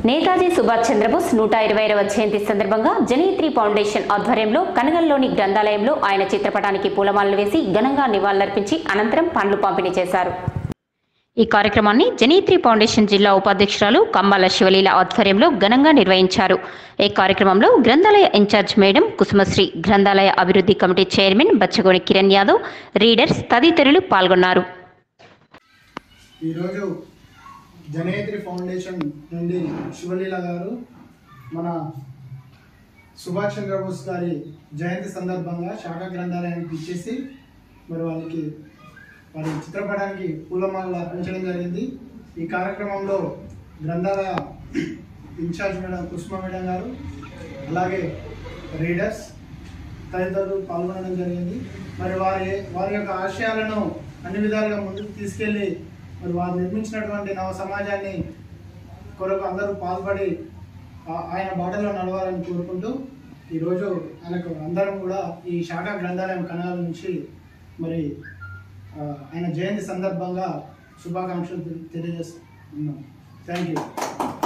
నేతాజీ సుభాష్ చంద్రబోస్ నూట ఇరవైవ జయంతి సందర్భంగా జనయిత్రి ఫౌండేషన్ ఆధ్వర్యంలో కనగల్లోని గ్రంథాలయంలో ఆయన చిత్రపటానికి పూలమాలలు వేసి ఘనంగా నివాళులర్పించి అనంతరం పండ్లు పంపిణీ చేశారు ఈ కార్యక్రమాన్ని జనయిత్రి ఫౌండేషన్ జిల్లా ఉపాధ్యక్షురాలు కమ్మాల శివలీల ఆధ్వర్యంలో ఘనంగా నిర్వహించారు ఈ కార్యక్రమంలో గ్రంథాలయ ఇన్ఛార్జ్ మేడం కుసుమశ్రీ గ్రంథాలయ అభివృద్ధి committee chairman Bachchagoni Kiran Yadav readers తదితరులు పాల్గొన్నారు ఈరోజు జనేత్రి ఫౌండేషన్ నుండి శివలీల గారు మన సుభాష్ చంద్రబోస్ గారి జయంతి సందర్భంగా శాఖ గ్రంథాలయానికి ఇచ్చేసి మరి వాళ్ళకి వారి చిత్రపటానికి పూలమాలలు అర్పించడం జరిగింది ఈ కార్యక్రమంలో గ్రంథాలయ ఇన్ఛార్జ్ మేడం కుసుమ మేడం గారు అలాగే రీడర్స్ తదితరులు పాల్గొనడం జరిగింది మరి వారి వారి యొక్క ఆశయాలను అన్ని విధాలుగా ముందుకు తీసుకెళ్ళి మరి వారు నిర్మించినటువంటి నవ సమాజాన్ని కొరకు అందరూ పాల్పడి ఆ- ఆయన బాటలో నడవాలని కోరుకుంటూ ఈరోజు ఆయనకు అందరం కూడా ఈ శాఖ గ్రంథాలయం కణాల నుంచి మరి ఆ, ఆయన జయంతి సందర్భంగా శుభాకాంక్షలు తెలి- తెలియజేస్తున్నాం థ్యాంక్ యూ